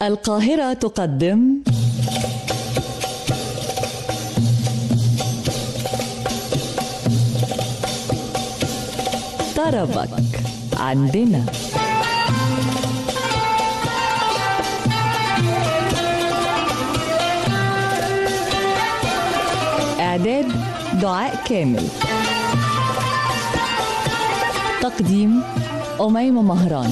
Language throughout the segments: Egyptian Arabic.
القاهرة تقدم طربك عندنا إعداد دعاء كامل تقديم أميمة مهران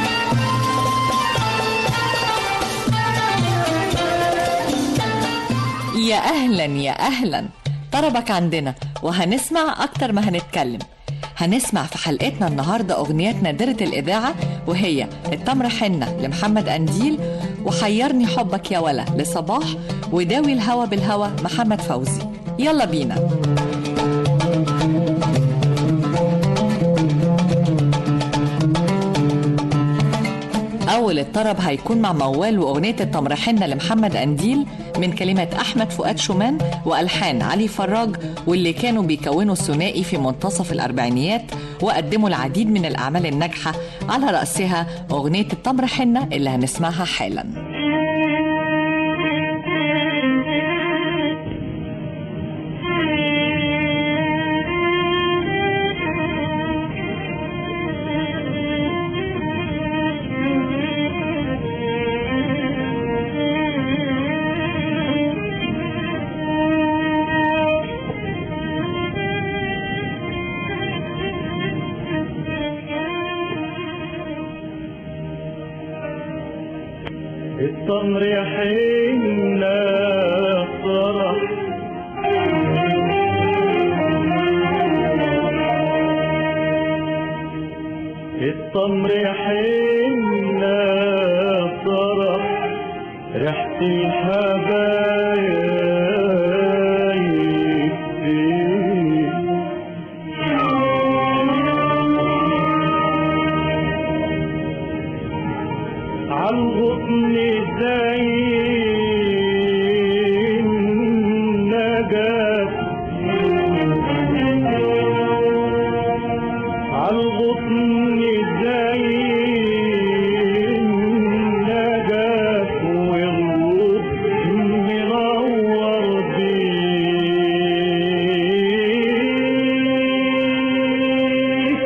يا أهلا يا أهلا طربك عندنا وهنسمع أكتر ما هنتكلم هنسمع في حلقتنا النهاردة أغنيات نادرة الإذاعة وهي التمر حنة لمحمد أنديل وحيرني حبك يا ولا لصباح وداوي الهوى بالهوى محمد فوزي يلا بينا أول الطرب هيكون مع موال وأغنية التمر حنة لمحمد أنديل من كلمات أحمد فؤاد شومان وألحان علي فراج واللي كانوا بيكونوا الثنائي في منتصف الأربعينيات وقدموا العديد من الأعمال الناجحة على رأسها أغنية التمر حنة اللي هنسمعها حالاً التمر حنا فرح التمر حنا فرح ريحة الحبايب فيه عالغصن زي النجف عالغصن زي النجف والغصن منور بيه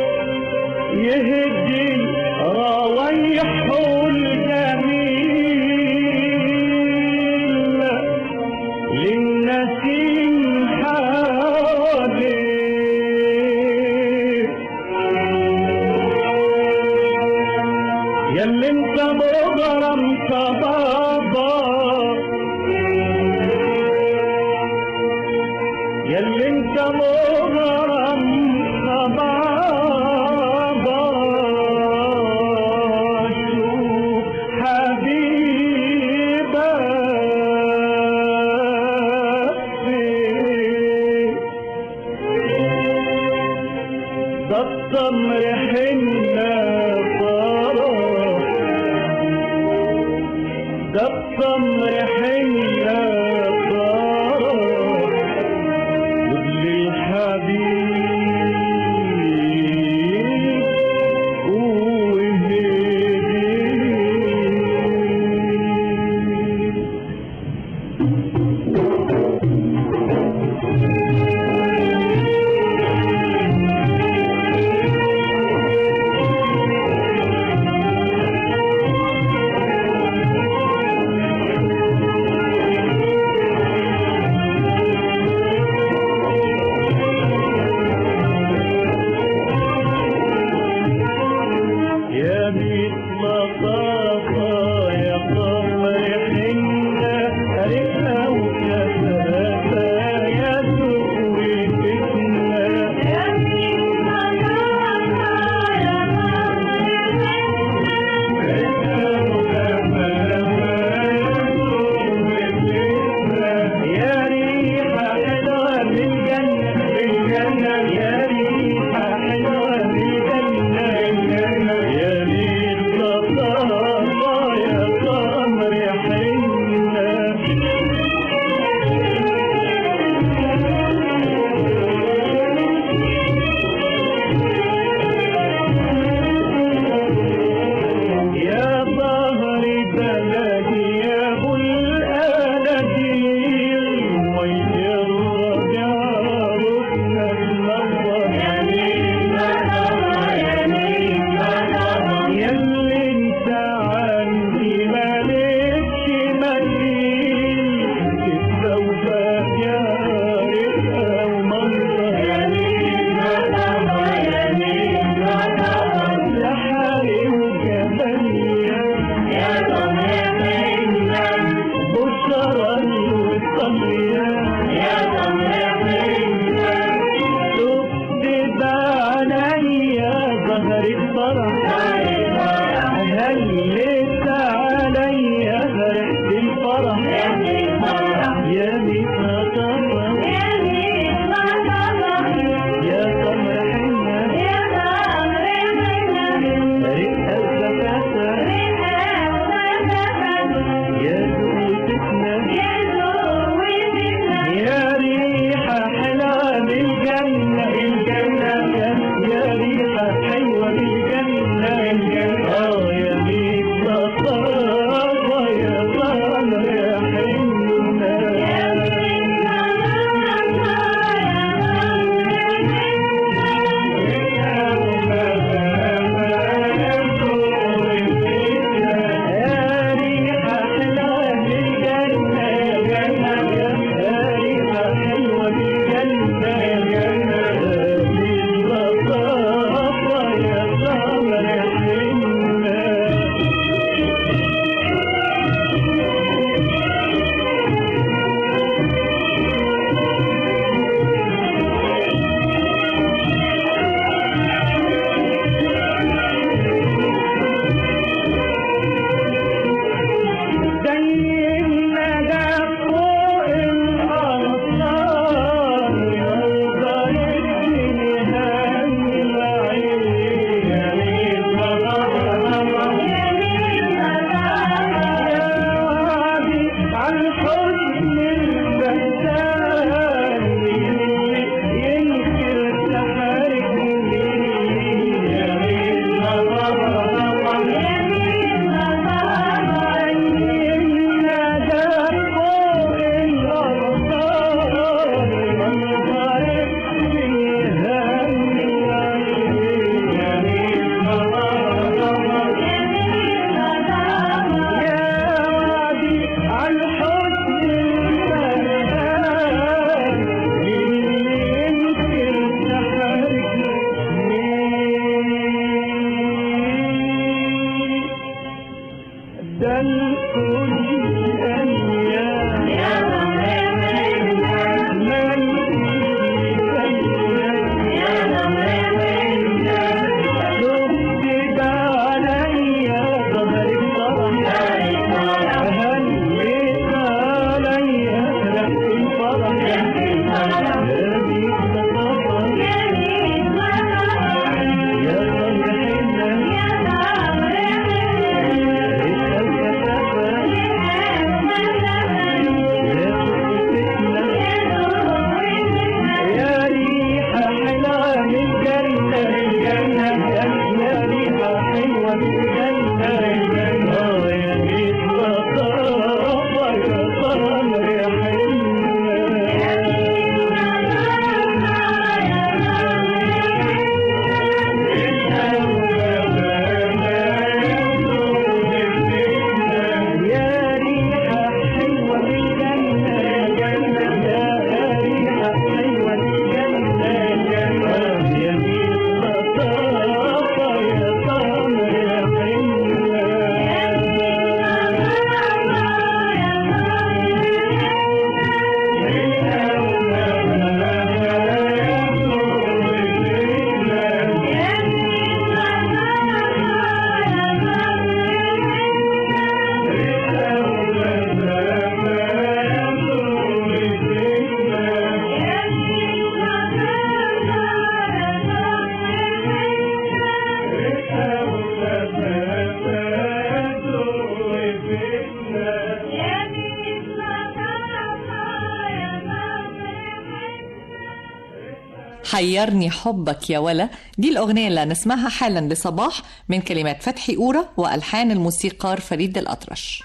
يهدي روايحه الجميل للنسيم حواليه ياللي انت مغرم صبابا ياللي انت مغرم صبابا شوف حبيبك فين ده التمر حنة فرح ده التمر حنة فرح للحبيب وهدي حيرني حبك يا ولا دي الأغنية اللي هنسمعها حالا لصباح من كلمات فتحي أورا وألحان الموسيقار فريد الأطرش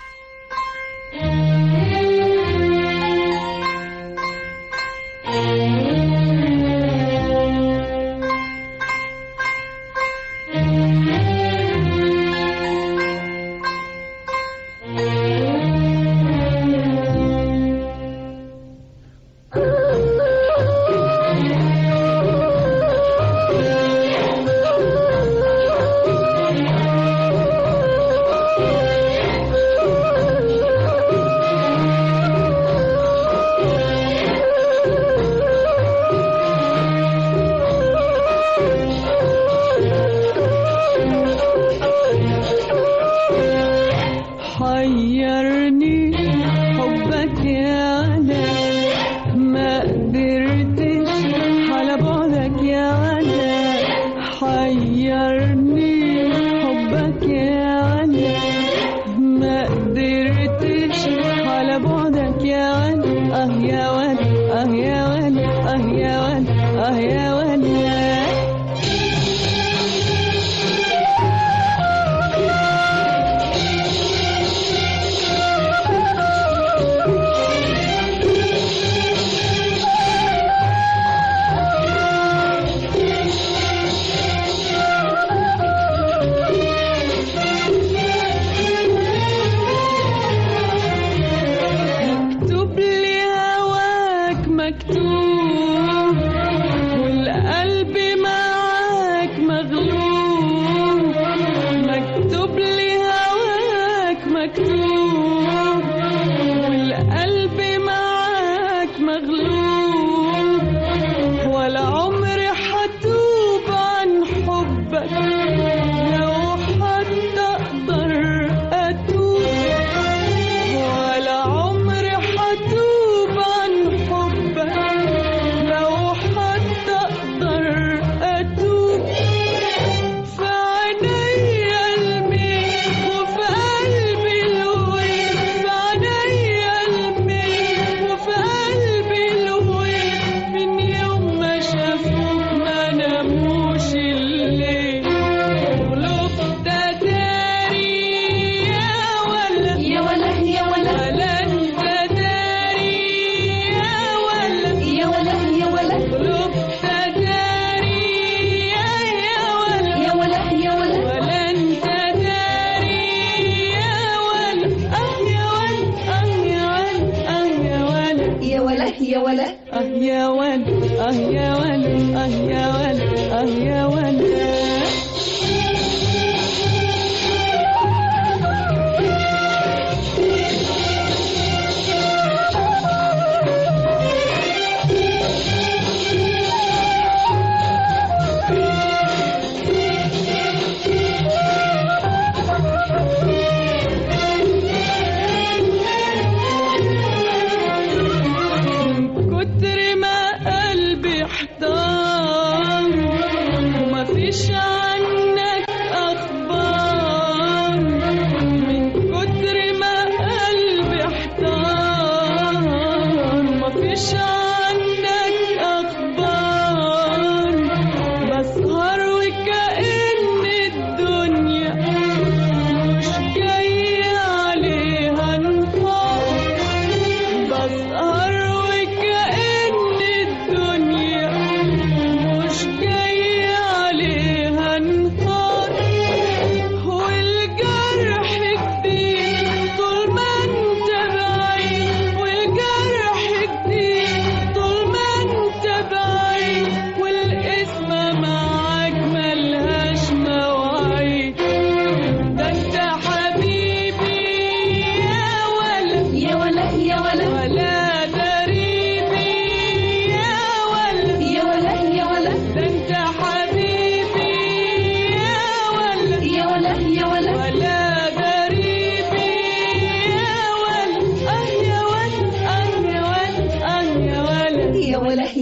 حيرني حبك يا علا ما قدرتش على بعدك يا علا حيرني حبك يا علا ما قدرتش على بعدك يا علا اه يا ولا اه يا ولا اه يا ولا اه يا ولا مكتوب لي هواك مكتوب والقلب معاك مغلوب مكتوب لي هواك مكتوب والقلب معاك مغلوب ولا عمري حتوب عن حبك لو حتى اقدر اتوب ولا عمري حتوب عن حبك لو حتى اقدر اتوب في عينيا الميل وفي قلبي الويل في عينيا الميل وفي قلبي الويل من يوم ما شافوك ما ناموش الليل ولفت داري يا ولا يا ولا يا ولا ولا انت داري يا ولا يا ولا يا ولا قلوبك داري يا يا ولا يا ولا يا ولا ولا انت داري يا ولا اه يا ولا اه يا ولا اه يا ولا يا ولا يا ولا اه يا ولا اه يا ولا اه يا ولا اه يا ولا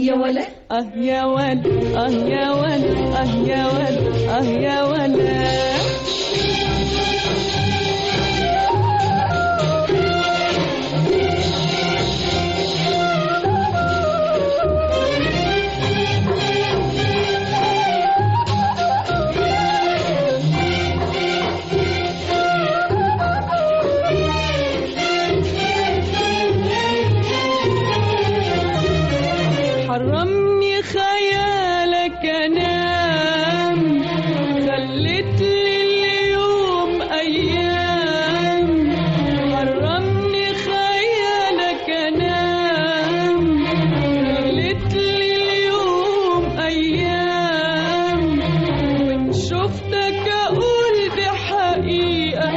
يا ولا اه يا ولد اه يا ولد اه يا ولد اه يا ولد حرمني خيالك انام خليت لي اليوم ايام حرمني خيالك انام خليت لي اليوم ايام وان شفتك اقول دي حقيقه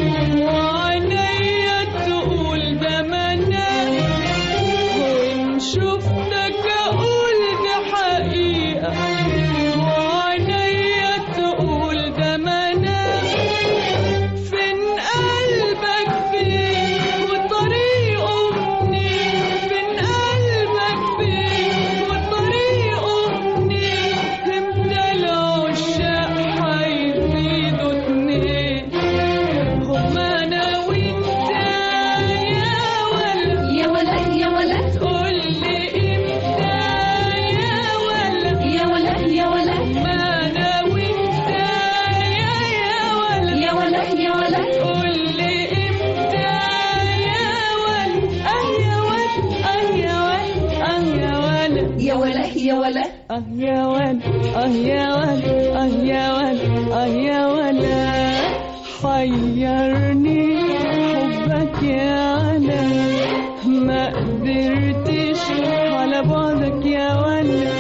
وعينيا تقول ده منام وإن شفتك أقول ده حقيقة وعينيا تقول ده منام فين قلبك فين وطريقه منين فين قلبك فين وطريقه منين امتى العشاق هيفيدوا اتنين هما انا وانت يا ولد يا ولا يا ولا قول لي امتى يا ولد يا ولا يا ولا ما انا وانت يا يا ولد يا ولا يا ولا قول لي امتى يا ولد اه يا ولد اه يا ولد اه يا ولد يا ولا يا ولا اه يا ولد اه يا ولد اه يا ولد اه يا ولد حيرني حبك يا ولد ما قدرتش على بعدك يا ولد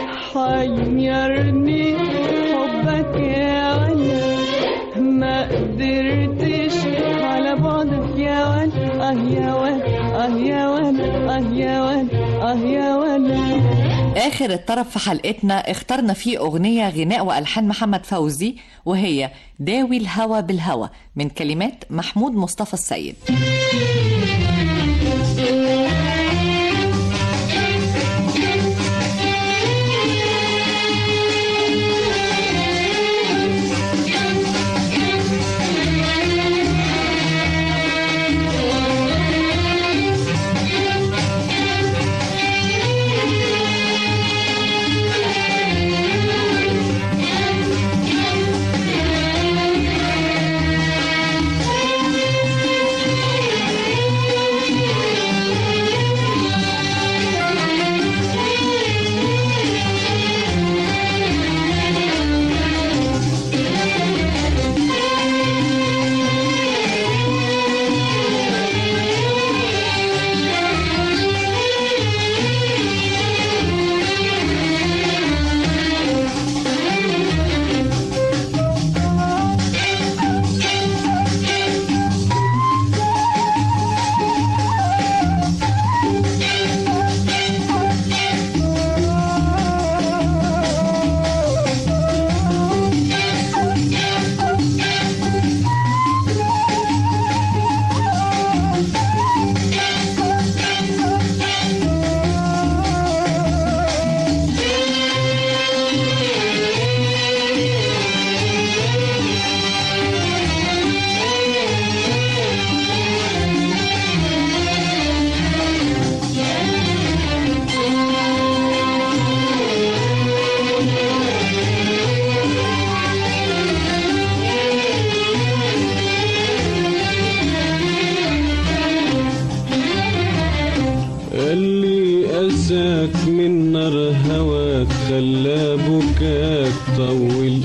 حيرني حبك يا ولد ما قدرتش على بعدك يا ولد اه يا ولد اه يا ولد اه يا ولد اه يا ولد آخر الطرف في حلقتنا اخترنا فيه أغنية غناء وألحان محمد فوزي وهي داوي الهوى بالهوى من كلمات محمود مصطفى السيد قال لي أساك من نار هواك خلى بكاك طول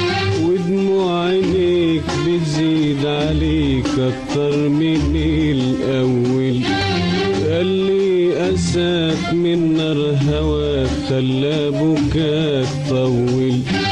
ودموع عينيك بتزيد عليك أكتر من الأول قال لي أساك من نار هواك خلى بكاك طول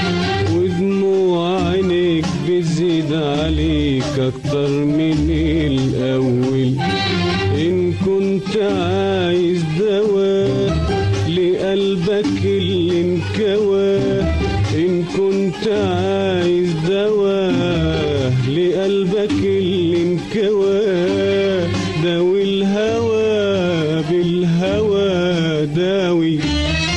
ودموع عينيك بتزيد عليك أكتر من الأول إن كنت عايز دواء لقلبك اللي انكوى إن كنت عايز دواء لقلبك اللي انكوى داوي الهوى بالهوى داوي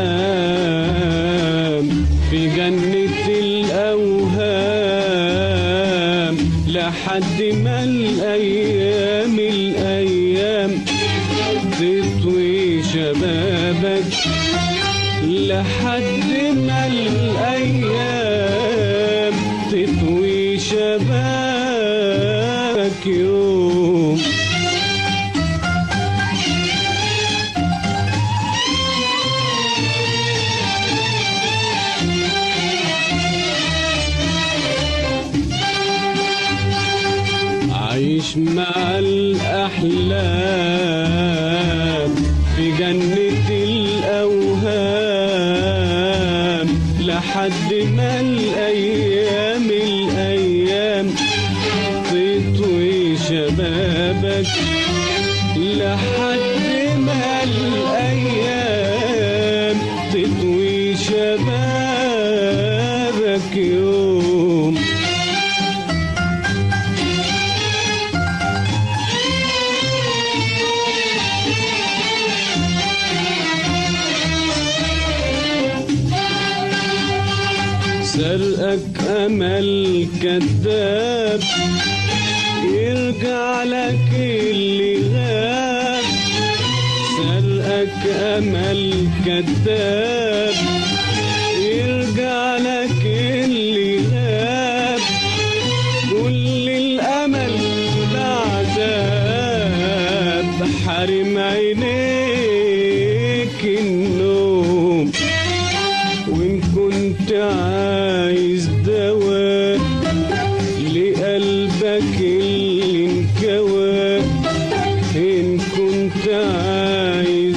الأيام في جنة الأوهام لحد ما الأيام الأيام تطوي شبابك لحد ما الأيام تطوي شبابك يوم عيش مع الأحلام في جنة الأوهام لحد ما الأيام الأيام تطوي شبابك لحد ما الأيام تطوي شبابك يوم سرقك أمل كذاب يرجع لك اللي غاب سرقك أمل كذاب يرجع لك اللي غاب كل الأمل ده عذاب حارم عينيك النوم وإن كنت عايز دواء لقلبك اللي انكوى إن كنت عايز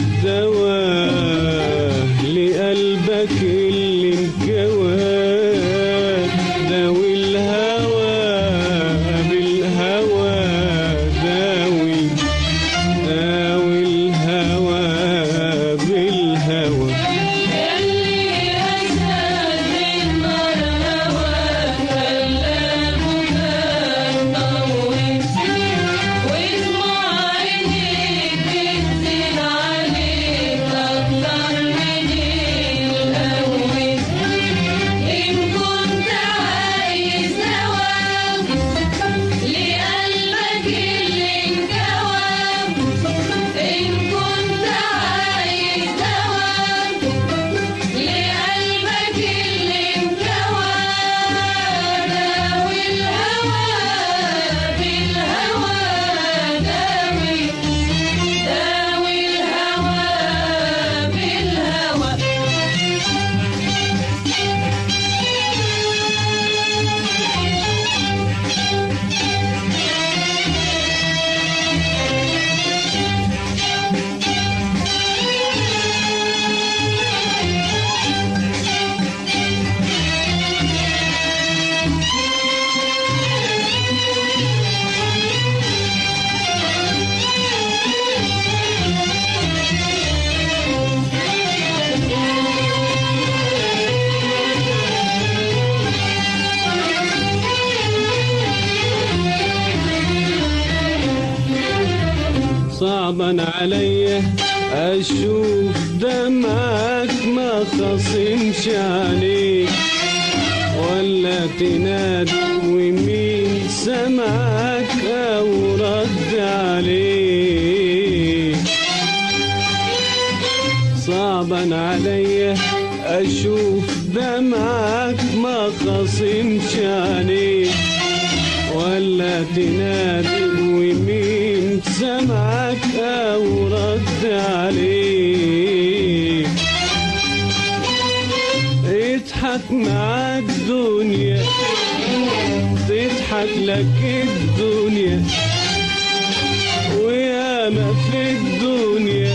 دواء لقلبك اللي انكوى داوي الهوى بالهوى داوي داوي الهوى بالهوى إن كنت عايز دوام لقلبك اللي انكوى داوي الهوى بالهوى داوي داوي الهوى بالهوى صعبا عليا اشوف دمعك ما خصمش عليك ولا تناد ومين سمعك او رد عليك صعبا عليا اشوف دمعك ما خصمش عليك ولا تنادي ومين سمعك او رد عليك اضحك مع الدنيا تضحك لك الدنيا وياما في الدنيا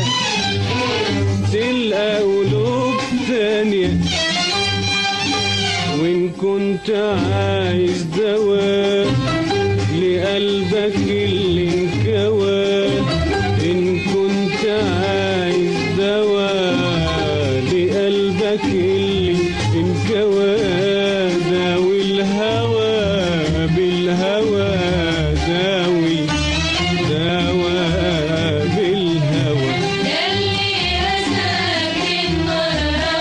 تلقى قلوب تانية وإن كنت عايز دواء لقلبك اللي انكوى إن كنت عايز دواء لقلبك اللي انكوى داوي الهوى بالهوى داوي دواء بالهوى يلي رساك النار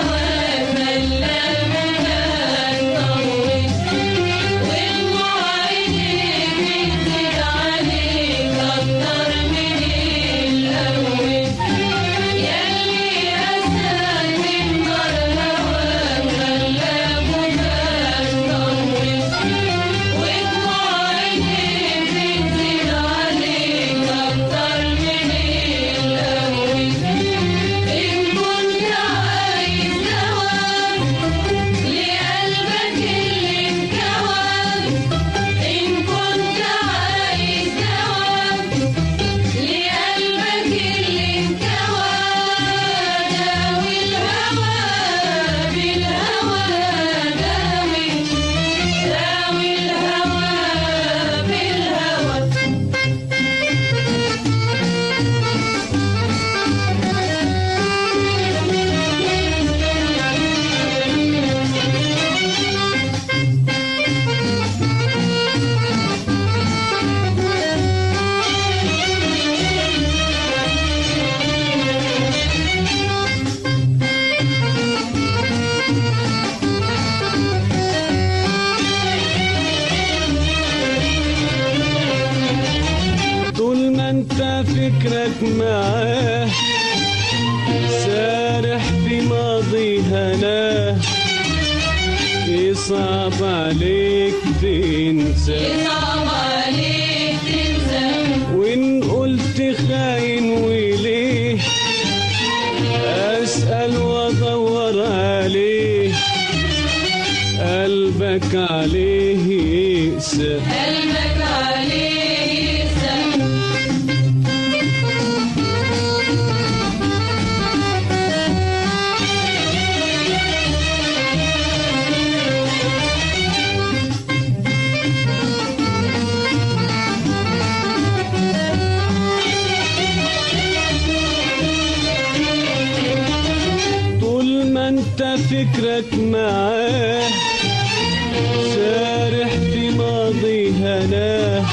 ماضي هناه يصعب عليك تنسى صعب عليك تنسى وإن قلت خاين وليه أسأل وأدور عليه قلبك عليه يقسى قلبك عليه يقسى طول ما انت فكرك معاه سارح في ماضي هناه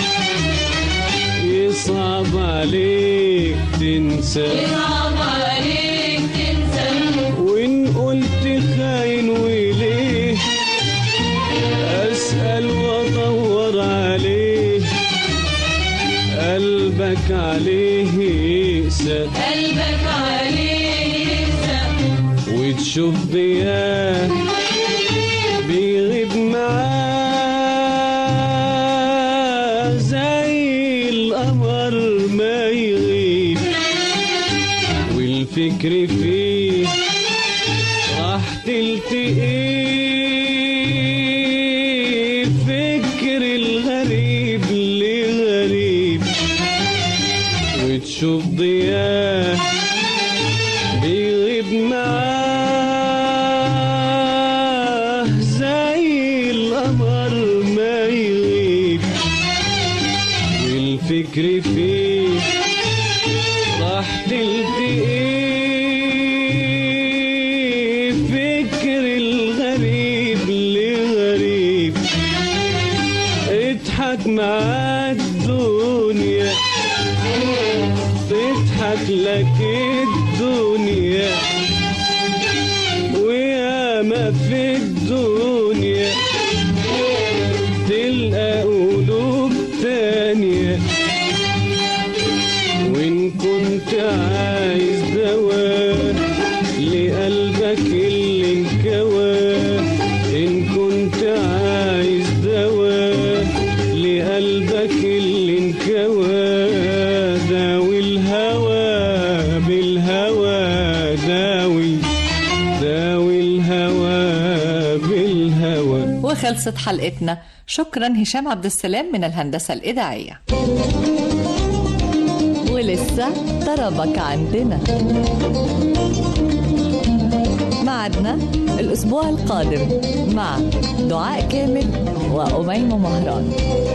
يصعب عليك تنسى صعب عليك تنسى وإن قلت خاين وليه أسأل وأدور عليه قلبك عليه يقسى قلبك عليه يقسى وتشوف ضياه بيغيب معاه زي القمر ما يغيب والفكر فيه راح تلتقي فكر الغريب لغريب وتشوف ضياه بيغيب معاه زي القمر ما يغيب والفكر فيه راح تلتقي فكر الغريب لغريب اضحك مع الدنيا تضحك لك الدنيا ويا ما في الدنيا تلقى قلوب تانية وإن كنت عايز دواء لقلبك اللي انكوى إن كنت عايز دواء لقلبك اللي انكوى داوي الهوى بالهوى داوي داوي الهوى بالهوى وخلصت حلقتنا شكرا هشام عبد السلام من الهندسة الإذاعية ولسه طربك عندنا معدنا الأسبوع القادم مع دعاء كامل وأميمة مهران